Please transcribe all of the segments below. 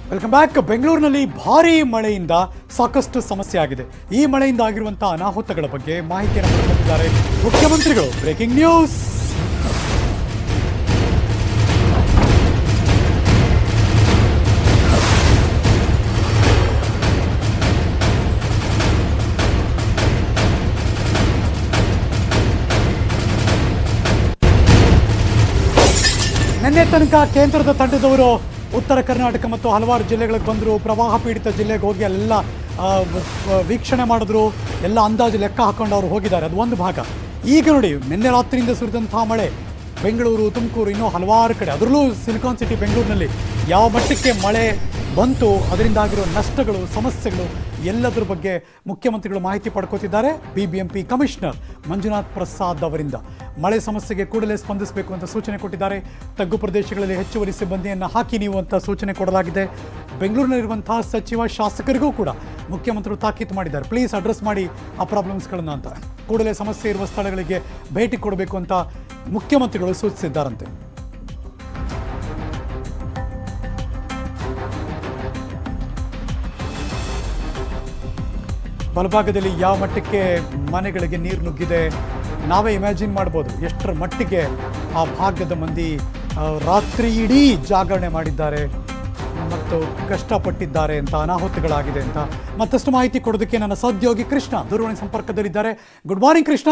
welcome back ಬೆಂಗಳೂರಿನಲ್ಲಿ ಭಾರೀ ಮಳೆಯಿಂದ ಸಾಕಷ್ಟು ಸಮಸ್ಯೆ ಆಗಿದೆ ಈ ಮಳೆಯಿಂದ ಆಗಿರುವಂತಹ ಅನಾಹುತಗಳ ಬಗ್ಗೆ ಮಾಹಿತಿಯನ್ನು ಪಡೆದುಕೊಂಡಿದ್ದಾರೆ ಮುಖ್ಯಮಂತ್ರಿಗಳು ಬ್ರೇಕಿಂಗ್ ನ್ಯೂಸ್ ನಿನ್ನೆ ತನಕ ಕೇಂದ್ರದ ತಂಡದವರು ಉತ್ತರ ಕರ್ನಾಟಕ ಮತ್ತು ಹಲವಾರು ಜಿಲ್ಲೆಗಳಿಗೆ ಬಂದರು ಪ್ರವಾಹ ಪೀಡಿತ ಜಿಲ್ಲೆಗೆ ಹೋಗಿ ಅಲ್ಲೆಲ್ಲ ಆ, ವ- ವೀಕ್ಷಣೆ ಮಾಡಿದ್ರು ಎಲ್ಲ ಅಂದಾಜು ಲೆಕ್ಕ ಹಾಕೊಂಡು ಅವರು ಹೋಗಿದ್ದಾರೆ ಅದು ಒಂದು ಭಾಗ ಈಗ ನೋಡಿ ನಿನ್ನೆ ರಾತ್ರಿಯಿಂದ ಸುರಿದಂತಹ ಮಳೆ ಬೆಂಗಳೂರು ತುಮಕೂರು ಇನ್ನೂ ಹಲವಾರು ಕಡೆ ಅದರಲ್ಲೂ ಸಿಲಿಕಾನ್ ಸಿಟಿ ಬೆಂಗಳೂರಿನಲ್ಲಿ ಯಾವ ಮಟ್ಟಕ್ಕೆ ಮಳೆ ಬಂತು ಅದರಿಂದ ಆಗಿರೋ ನಷ್ಟಗಳು ಸಮಸ್ಯೆಗಳು ಎಲ್ಲದರ ಬಗ್ಗೆ ಮುಖ್ಯಮಂತ್ರಿಗಳು ಮಾಹಿತಿ ಪಡ್ಕೋತಿದ್ದಾರೆ ಬಿಬಿಎಂಪಿ ಕಮಿಷನರ್ ಮಂಜುನಾಥ್ ಪ್ರಸಾದ್ ಅವರಿಂದ ಮಳೆ ಸಮಸ್ಯೆಗೆ ಕೂಡಲೇ ಸ್ಪಂದಿಸಬೇಕು ಅಂತ ಸೂಚನೆ ಕೊಟ್ಟಿದ್ದಾರೆ ತಗ್ಗು ಪ್ರದೇಶಗಳಲ್ಲಿ ಹೆಚ್ಚುವರಿ ಸಿಬ್ಬಂದಿಯನ್ನು ಹಾಕಿ ನೀವು ಅಂತ ಸೂಚನೆ ಕೊಡಲಾಗಿದೆ ಬೆಂಗಳೂರಿನಲ್ಲಿರುವಂತಹ ಸಚಿವ ಶಾಸಕರಿಗೂ ಕೂಡ ಮುಖ್ಯಮಂತ್ರಿಗಳು ತಾಕೀತು ಮಾಡಿದ್ದಾರೆ ಪ್ಲೀಸ್ ಅಡ್ರೆಸ್ ಮಾಡಿ ಆ ಪ್ರಾಬ್ಲಮ್ಸ್ಗಳನ್ನು ಅಂತ ಕೂಡಲೇ ಸಮಸ್ಯೆ ಇರುವ ಸ್ಥಳಗಳಿಗೆ ಭೇಟಿ ಕೊಡಬೇಕು ಅಂತ ಮುಖ್ಯಮಂತ್ರಿಗಳು ಸೂಚಿಸಿದ್ದಾರಂತೆ ಬಲಭಾಗದಲ್ಲಿ ಯಾವ ಮಟ್ಟಕ್ಕೆ ಮನೆಗಳಿಗೆ ನೀರು ನುಗ್ಗಿದೆ ನಾವೇ ಇಮ್ಯಾಜಿನ್ ಮಾಡ್ಬೋದು ಎಷ್ಟರ ಮಟ್ಟಿಗೆ ಆ ಭಾಗದ ಮಂದಿ ಆ, ರಾತ್ರಿ ಇಡೀ ಜಾಗರಣೆ ಮಾಡಿದ್ದಾರೆ ಮತ್ತು ಕಷ್ಟಪಟ್ಟಿದ್ದಾರೆ ಅಂತ ಅನಾಹುತಗಳಾಗಿದೆ ಅಂತ ಮತ್ತಷ್ಟು ಮಾಹಿತಿ ಕೊಡೋದಕ್ಕೆ ನನ್ನ ಸಹೋದ್ಯೋಗಿ ಕೃಷ್ಣ ದೂರವಾಣಿ ಸಂಪರ್ಕದಲ್ಲಿದ್ದಾರೆ ಗುಡ್ ಮಾರ್ನಿಂಗ್ ಕೃಷ್ಣ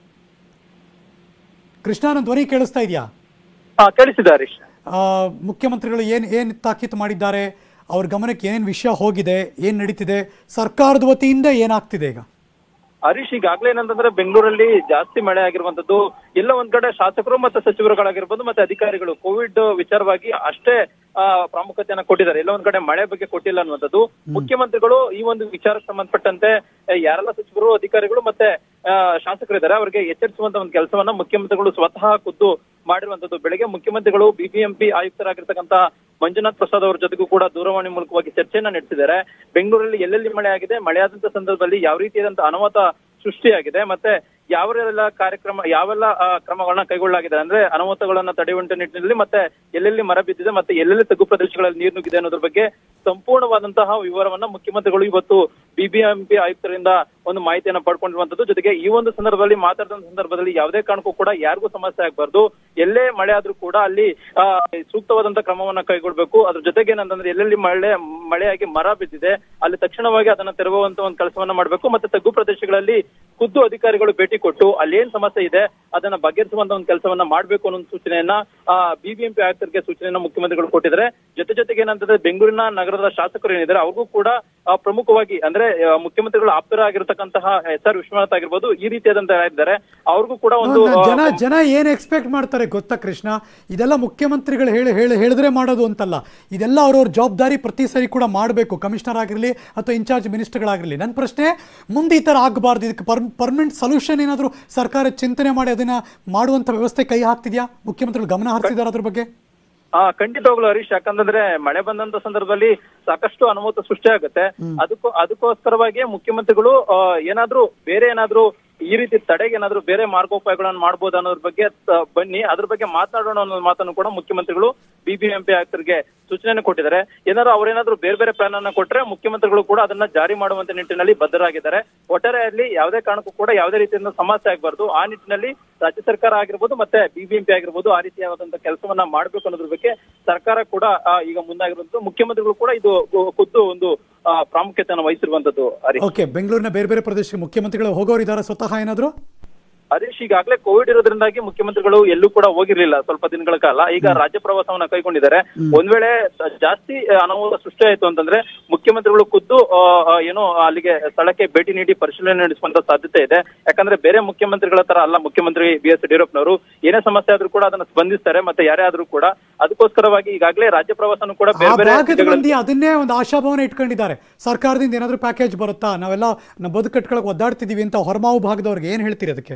ಕೃಷ್ಣ ನನ್ನ ಧ್ವನಿ ಕೇಳಿಸ್ತಾ ಇದೆಯಾ ಹಾ ಕೇಳಿಸಿದೆ ಹರೀಶ್ ಆ, ಮುಖ್ಯಮಂತ್ರಿಗಳು ಏನು ಏನು ತಾಕೀತು ಮಾಡಿದ್ದಾರೆ ಅವ್ರ ಗಮನಕ್ಕೆ ಏನೇನು ವಿಷಯ ಹೋಗಿದೆ ಏನು ನಡೀತಿದೆ ಸರ್ಕಾರದ ವತಿಯಿಂದ ಏನಾಗ್ತಿದೆ ಈಗ ಹರೀಶ್ ಈಗಾಗ್ಲೇ ಏನಂತಂದ್ರೆ ಬೆಂಗಳೂರಲ್ಲಿ ಜಾಸ್ತಿ ಮಳೆ ಆಗಿರುವಂತದ್ದು ಎಲ್ಲ ಒಂದ್ ಕಡೆ ಶಾಸಕರು ಮತ್ತೆ ಸಚಿವರುಗಳಾಗಿರ್ಬೋದು ಮತ್ತೆ ಅಧಿಕಾರಿಗಳು ಕೋವಿಡ್ ವಿಚಾರವಾಗಿ ಅಷ್ಟೇ ಆ, ಪ್ರಾಮುಖ್ಯತೆಯನ್ನ ಕೊಟ್ಟಿದ್ದಾರೆ ಎಲ್ಲ ಒಂದ್ ಕಡೆ ಮಳೆ ಬಗ್ಗೆ ಕೊಟ್ಟಿಲ್ಲ ಅನ್ನುವಂಥದ್ದು ಮುಖ್ಯಮಂತ್ರಿಗಳು ಈ ಒಂದು ವಿಚಾರಕ್ಕೆ ಸಂಬಂಧಪಟ್ಟಂತೆ ಆ, ಯಾರೆಲ್ಲ ಸಚಿವರು ಅಧಿಕಾರಿಗಳು ಮತ್ತೆ ಆ, ಶಾಸಕರಿದ್ದಾರೆ ಅವರಿಗೆ ಎಚ್ಚರಿಸುವಂತ ಒಂದು ಕೆಲಸವನ್ನ ಮುಖ್ಯಮಂತ್ರಿಗಳು ಸ್ವತಃ ಖುದ್ದು ಮಾಡಿರುವಂತದ್ದು ಬೆಳಗ್ಗೆ ಮುಖ್ಯಮಂತ್ರಿಗಳು ಬಿಬಿಎಂಪಿ ಆಯುಕ್ತರಾಗಿರ್ತಕ್ಕಂತ ಮಂಜುನಾಥ್ ಪ್ರಸಾದ್ ಅವರ ಜೊತೆಗೂ ಕೂಡ ದೂರವಾಣಿ ಮೂಲಕವಾಗಿ ಚರ್ಚೆಯನ್ನ ನಡೆಸಿದ್ದಾರೆ ಬೆಂಗಳೂರಲ್ಲಿ ಎಲ್ಲೆಲ್ಲಿ ಮಳೆ ಆಗಿದೆ ಮಳೆ ಆದಂತ ಸಂದರ್ಭದಲ್ಲಿ ಯಾವ ರೀತಿಯಾದಂತ ಅನಾಹುತ ಸೃಷ್ಟಿಯಾಗಿದೆ ಮತ್ತೆ ಯಾವೆಲ್ಲ ಕಾರ್ಯಕ್ರಮ ಯಾವೆಲ್ಲ ಆ, ಕ್ರಮಗಳನ್ನ ಕೈಗೊಳ್ಳಲಾಗಿದೆ ಅಂದ್ರೆ ಅನಾಹುತಗಳನ್ನ ತಡೆಯುವಂತ ನಿಟ್ಟಿನಲ್ಲಿ ಮತ್ತೆ ಎಲ್ಲೆಲ್ಲಿ ಮರ ಬಿದ್ದಿದೆ ಮತ್ತೆ ಎಲ್ಲೆಲ್ಲಿ ತಗ್ಗು ಪ್ರದೇಶಗಳಲ್ಲಿ ನೀರು ನುಗ್ಗಿದೆ ಅನ್ನೋದ್ರ ಬಗ್ಗೆ ಸಂಪೂರ್ಣವಾದಂತಹ ವಿವರವನ್ನ ಮುಖ್ಯಮಂತ್ರಿಗಳು ಇವತ್ತು ಬಿಬಿಎಂಪಿ ಆಯುಕ್ತರಿಂದ ಒಂದು ಮಾಹಿತಿಯನ್ನ ಪಡ್ಕೊಂಡಿರುವಂತದ್ದು ಜೊತೆಗೆ ಈ ಒಂದು ಸಂದರ್ಭದಲ್ಲಿ ಮಾತಾಡಿದ ಸಂದರ್ಭದಲ್ಲಿ ಯಾವುದೇ ಕಾರಣಕ್ಕೂ ಕೂಡ ಯಾರಿಗೂ ಸಮಸ್ಯೆ ಆಗಬಾರ್ದು ಎಲ್ಲೇ ಮಳೆ ಆದ್ರೂ ಕೂಡ ಅಲ್ಲಿ ಆ, ಸೂಕ್ತವಾದಂತ ಕ್ರಮವನ್ನ ಕೈಗೊಳ್ಬೇಕು ಅದ್ರ ಜೊತೆಗೆ ಏನಂತಂದ್ರೆ ಎಲ್ಲೆಲ್ಲಿ ಮಳೆ ಮಳೆಯಾಗಿ ಮರ ಬಿದ್ದಿದೆ ಅಲ್ಲಿ ತಕ್ಷಣವಾಗಿ ಅದನ್ನ ತೆರವುವಂತ ಒಂದು ಕೆಲಸವನ್ನ ಮಾಡಬೇಕು ಮತ್ತೆ ತಗ್ಗು ಪ್ರದೇಶಗಳಲ್ಲಿ ಖುದ್ದು ಅಧಿಕಾರಿಗಳು ಭೇಟಿ ಕೊಟ್ಟು ಅಲ್ಲಿ ಏನ್ ಸಮಸ್ಯೆ ಇದೆ ಅದನ್ನ ಬಗೆಹರಿಸುವಂತ ಒಂದು ಕೆಲಸವನ್ನ ಮಾಡ್ಬೇಕು ಅನ್ನೋ ಒಂದು ಸೂಚನೆಯನ್ನ ಬಿಬಿಎಂಪಿ ಆಯುಕ್ತರಿಗೆ ಸೂಚನೆಯನ್ನ ಮುಖ್ಯಮಂತ್ರಿಗಳು ಕೊಟ್ಟಿದ್ದಾರೆ ಜೊತೆ ಜೊತೆಗೆ ಏನಂತಂದ್ರೆ ಬೆಂಗಳೂರಿನ ನಗರದ ಶಾಸಕರು ಏನಿದ್ದಾರೆ ಅವ್ರಿಗೂ ಕೂಡ ಆ, ಪ್ರಮುಖವಾಗಿ ಅಂದ್ರೆ ಆ, ಮುಖ್ಯಮಂತ್ರಿಗಳು ಆಪ್ತರಾಗಿರ್ತಕ್ಕಂತಹ ಎಸ್ ಆರ್ ವಿಶ್ವನಾಥ್ ಆಗಿರ್ಬೋದು ಈ ರೀತಿಯಾದಂತ ಇದ್ದಾರೆ ಅವ್ರಿಗೂ ಕೂಡ ಒಂದು ಆ, ಜನ ಜನ ಏನ್ ಎಕ್ಸ್ಪೆಕ್ಟ್ ಮಾಡ್ತಾರೆ ಗೊತ್ತಾ ಕೃಷ್ಣ ಇದೆಲ್ಲ ಮುಖ್ಯಮಂತ್ರಿಗಳು ಹೇಳಿ ಹೇಳಿ ಹೇಳಿದ್ರೆ ಮಾಡೋದು ಅಂತಲ್ಲ ಇದೆಲ್ಲ ಅವ್ರವ್ರ ಜವಾಬ್ದಾರಿ ಪ್ರತಿ ಸರಿ ಕೂಡ ಮಾಡಬೇಕು ಕಮಿಷನರ್ ಆಗಿರಲಿ ಅಥವಾ ಇನ್ಚಾರ್ಜ್ ಮಿನಿಸ್ಟರ್ಗಳಾಗಿರಲಿ ನನ್ನ ಪ್ರಶ್ನೆ ಮುಂದೆ ಈ ಥರ ಆಗಬಾರ್ದು ಇದಕ್ಕೆ ಪರ್ ಪರ್ಮನೆಂಟ್ ಸೊಲ್ಯೂಷನ್ ಏನಾದರೂ ಸರ್ಕಾರ ಚಿಂತನೆ ಮಾಡಿ ಅದನ್ನ ಮಾಡುವಂಥ ವ್ಯವಸ್ಥೆ ಕೈ ಹಾಕ್ತಿದ್ಯಾ ಮುಖ್ಯಮಂತ್ರಿಗಳು ಗಮನ ಹರಿಸಿದ್ದಾರೆ ಅದ್ರ ಬಗ್ಗೆ ಆ ಖಂಡಿತವಾಗ್ಲು ಹರೀಶ್ ಯಾಕಂತಂದ್ರೆ ಮಳೆ ಬಂದಂತ ಸಂದರ್ಭದಲ್ಲಿ ಸಾಕಷ್ಟು ಅನುಮತ ಸೃಷ್ಟಿಯಾಗುತ್ತೆ ಅದಕ್ಕೂ ಅದಕ್ಕೋಸ್ಕರವಾಗಿ ಮುಖ್ಯಮಂತ್ರಿಗಳು ಆ, ಏನಾದ್ರೂ ಬೇರೆ ಏನಾದ್ರೂ ಈ ರೀತಿ ತಡೆಗೆ ಏನಾದ್ರೂ ಬೇರೆ ಮಾರ್ಗೋಪಾಯಗಳನ್ನು ಮಾಡ್ಬೋದು ಅನ್ನೋದ್ರ ಬಗ್ಗೆ ತ- ಬನ್ನಿ ಅದ್ರ ಬಗ್ಗೆ ಮಾತನಾಡೋಣ ಅನ್ನೋ ಮಾತನ್ನು ಕೂಡ ಮುಖ್ಯಮಂತ್ರಿಗಳು ಬಿಬಿಎಂಪಿ ಆಯುಕ್ತರಿಗೆ ಸೂಚನೆ ಕೊಟ್ಟಿದ್ದಾರೆ ಏನಾದ್ರು ಅವ್ರೇನಾದ್ರೂ ಬೇರೆ ಬೇರೆ ಪ್ಲಾನ್ ಅನ್ನ ಕೊಟ್ರೆ ಮುಖ್ಯಮಂತ್ರಿಗಳು ಕೂಡ ಅದನ್ನ ಜಾರಿ ಮಾಡುವಂತ ನಿಟ್ಟಿನಲ್ಲಿ ಬದ್ಧರಾಗಿದ್ದಾರೆ ಒಟ್ಟಾರೆಯಲ್ಲಿ ಯಾವುದೇ ಕಾರಣಕ್ಕೂ ಕೂಡ ಯಾವುದೇ ರೀತಿಯಿಂದ ಸಮಸ್ಯೆ ಆಗಬಾರ್ದು ಆ ನಿಟ್ಟಿನಲ್ಲಿ ರಾಜ್ಯ ಸರ್ಕಾರ ಆಗಿರ್ಬೋದು ಮತ್ತೆ ಬಿಬಿಎಂಪಿ ಆಗಿರ್ಬೋದು ಆ ರೀತಿಯಾದಂತ ಕೆಲಸವನ್ನ ಮಾಡ್ಬೇಕು ಅನ್ನೋದ್ರ ಬಗ್ಗೆ ಸರ್ಕಾರ ಕೂಡ ಆ, ಈಗ ಮುಂದಾಗಿರುವಂತದ್ದು ಮುಖ್ಯಮಂತ್ರಿಗಳು ಕೂಡ ಇದು ಗು- ಖುದ್ದು ಒಂದು ಆ, ಪ್ರಾಮುಖ್ಯತೆಯನ್ನು ವಹಿಸಿರುವಂತದ್ದು ಹರೀಶ್ ಓಕೆ ಬೆಂಗಳೂರಿನ ಬೇರೆ ಬೇರೆ ಪ್ರದೇಶಕ್ಕೆ ಮುಖ್ಯಮಂತ್ರಿಗಳು ಹೋಗೋರು ಇದ್ದಾರೆ ಸ್ವತಃ ಏನಾದರೂ ಹರೀಶ್ ಈಗಾಗಲೇ ಕೋವಿಡ್ ಇರೋದ್ರಿಂದಾಗಿ ಮುಖ್ಯಮಂತ್ರಿಗಳು ಎಲ್ಲೂ ಕೂಡ ಹೋಗಿರ್ಲಿಲ್ಲ ಸ್ವಲ್ಪ ದಿನಗಳ ಕಾಲ ಈಗ ರಾಜ್ಯ ಪ್ರವಾಸವನ್ನ ಕೈಗೊಂಡಿದ್ದಾರೆ ಒಂದ್ ವೇಳೆ ಜಾಸ್ತಿ ಅನಾಹುತ ಸೃಷ್ಟಿ ಆಯ್ತು ಅಂತಂದ್ರೆ ಮುಖ್ಯಮಂತ್ರಿಗಳು ಖುದ್ದು ಆ, ಆ, ಏನೋ ಅಲ್ಲಿಗೆ ಸ್ಥಳಕ್ಕೆ ಭೇಟಿ ನೀಡಿ ಪರಿಶೀಲನೆ ನಡೆಸುವಂತ ಸಾಧ್ಯತೆ ಇದೆ ಯಾಕಂದ್ರೆ ಬೇರೆ ಮುಖ್ಯಮಂತ್ರಿಗಳ ತರ ಅಲ್ಲ ಮುಖ್ಯಮಂತ್ರಿ ಬಿ ಎಸ್ ಯಡಿಯೂರಪ್ಪನವರು ಏನೇ ಸಮಸ್ಯೆ ಆದ್ರೂ ಕೂಡ ಅದನ್ನ ಸ್ಪಂದಿಸ್ತಾರೆ ಮತ್ತೆ ಯಾರೇ ಆದ್ರೂ ಕೂಡ ಅದಕ್ಕೋಸ್ಕರವಾಗಿ ಈಗಾಗಲೇ ರಾಜ್ಯ ಪ್ರವಾಸನೂ ಕೂಡ ಆ ಬೇರೆ ಬೇರೆ ಭಾಗದ ಜಿಲ್ಲೆಗಳಲ್ಲಿ- ಮಂದಿ ಅದನ್ನೇ ಒಂದು ಆಶಾಭಾವನೆ ಇಟ್ಕೊಂಡಿದ್ದಾರೆ ಸರ್ಕಾರದಿಂದ ಏನಾದರೂ ಪ್ಯಾಕೇಜ್ ಬರುತ್ತಾ ನಾವೆಲ್ಲ ನಮ್ಮ ಬದುಕು ಕಟ್ಕೊಳಕ್ ಒದ್ದಾಡ್ತಿದೀವಿ ಅಂತ ಹೊರಮಾವು ಭಾಗದವ್ರಿಗೆ ಏನು ಹೇಳ್ತೀರಿ ಅದಕ್ಕೆ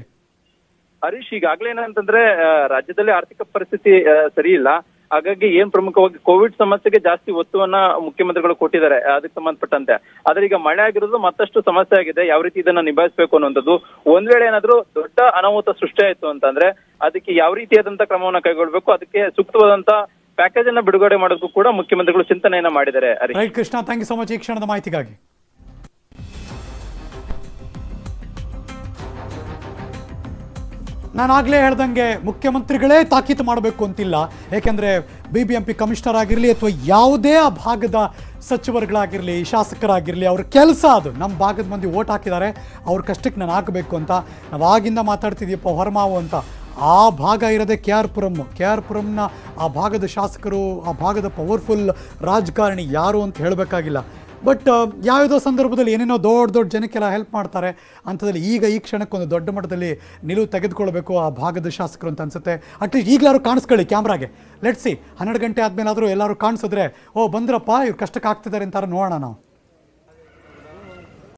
ಹರೀಶ್ ಈಗಾಗಲೇ ಏನಂತಂದ್ರೆ ಆ, ರಾಜ್ಯದಲ್ಲಿ ಆರ್ಥಿಕ ಪರಿಸ್ಥಿತಿ ಆ, ಸರಿ ಇಲ್ಲ ಹಾಗಾಗಿ ಏನ್ ಪ್ರಮುಖವಾಗಿ ಕೋವಿಡ್ ಸಮಸ್ಯೆಗೆ ಜಾಸ್ತಿ ಒತ್ತುವನ್ನ ಮುಖ್ಯಮಂತ್ರಿಗಳು ಕೊಟ್ಟಿದ್ದಾರೆ ಅದಕ್ಕೆ ಸಂಬಂಧಪಟ್ಟಂತೆ ಆದ್ರೆ ಈಗ ಮಳೆ ಆಗಿರೋದು ಮತ್ತಷ್ಟು ಸಮಸ್ಯೆ ಆಗಿದೆ ಯಾವ ರೀತಿ ಇದನ್ನ ನಿಭಾಯಿಸಬೇಕು ಅನ್ನುವಂಥದ್ದು ಒಂದ್ ವೇಳೆ ಏನಾದ್ರೂ ದೊಡ್ಡ ಅನಾಹುತ ಸೃಷ್ಟಿ ಆಯ್ತು ಅಂತಂದ್ರೆ ಅದಕ್ಕೆ ಯಾವ ರೀತಿಯಾದಂತ ಕ್ರಮವನ್ನ ಕೈಗೊಳ್ಬೇಕು ಅದಕ್ಕೆ ಸೂಕ್ತವಾದಂತ ಪ್ಯಾಕೇಜ್ ಅನ್ನ ಬಿಡುಗಡೆ ಮಾಡೋದಕ್ಕೂ ಕೂಡ ಮುಖ್ಯಮಂತ್ರಿಗಳು ಚಿಂತನೆಯನ್ನ ಮಾಡಿದ್ದಾರೆ Harish right Krishna thank you so much ಈ ಕ್ಷಣದ ಮಾಹಿತಿಗಾಗಿ ನಾನು ಆಗಲೇ ಹೇಳ್ದಂಗೆ ಮುಖ್ಯಮಂತ್ರಿಗಳೇ ತಾಕೀತು ಮಾಡಬೇಕು ಅಂತಿಲ್ಲ ಏಕೆಂದರೆ B B M P commissioner ಆಗಿರಲಿ ಅಥವಾ ಯಾವುದೇ ಆ ಭಾಗದ ಸಚಿವರುಗಳಾಗಿರಲಿ ಶಾಸಕರಾಗಿರಲಿ ಅವ್ರ ಕೆಲಸ ಅದು ನಮ್ಮ ಭಾಗದ ಮಂದಿ ಓಟ್ ಹಾಕಿದ್ದಾರೆ ಅವ್ರ ಕಷ್ಟಕ್ಕೆ ನಾನು ಹಾಕಬೇಕು ಅಂತ ನಾವು ಆಗಿಂದ ಮಾತಾಡ್ತಿದ್ದೀಯಪ್ಪ ಹೊರಮಾವು ಅಂತ ಆ ಭಾಗ ಇರೋದೇ K R Puram K R ಪುರಂನ ಆ ಭಾಗದ ಶಾಸಕರು ಆ ಭಾಗದ ಪವರ್ಫುಲ್ ರಾಜಕಾರಣಿ ಯಾರು ಅಂತ ಹೇಳಬೇಕಾಗಿಲ್ಲ ಬಟ್ ಯಾವುದೋ ಸಂದರ್ಭದಲ್ಲಿ ಏನೇನೋ ದೊಡ್ಡ ದೊಡ್ಡ ಜನಕ್ಕೆಲ್ಲ ಹೆಲ್ಪ್ ಮಾಡ್ತಾರೆ ಅಂಥದ್ರಲ್ಲಿ ಈಗ ಈ ಕ್ಷಣಕ್ಕೊಂದು ದೊಡ್ಡ ಮಟ್ಟದಲ್ಲಿ ನಿಲುವು ತೆಗೆದುಕೊಳ್ಬೇಕು ಆ ಭಾಗದ ಶಾಸಕರು ಅಂತ ಅನ್ಸುತ್ತೆ ಅಟ್ಲೀಸ್ಟ್ ಈಗಲಾರು ಕಾಣಿಸ್ಕೊಳ್ಳಿ ಕ್ಯಾಮ್ರಾಗೆ ಲೆಟ್ಸಿ ಹನ್ನೆರಡು ಗಂಟೆ ಆದಮೇಲಾದರೂ ಎಲ್ಲರೂ ಕಾಣಿಸಿದ್ರೆ ಓ ಬಂದ್ರಪ್ಪ ಇವ್ರು ಕಷ್ಟಕ್ಕೆ ಆಗ್ತಿದ್ದಾರೆ ಅಂತಾರೆ ನೋಡೋಣ ನಾವು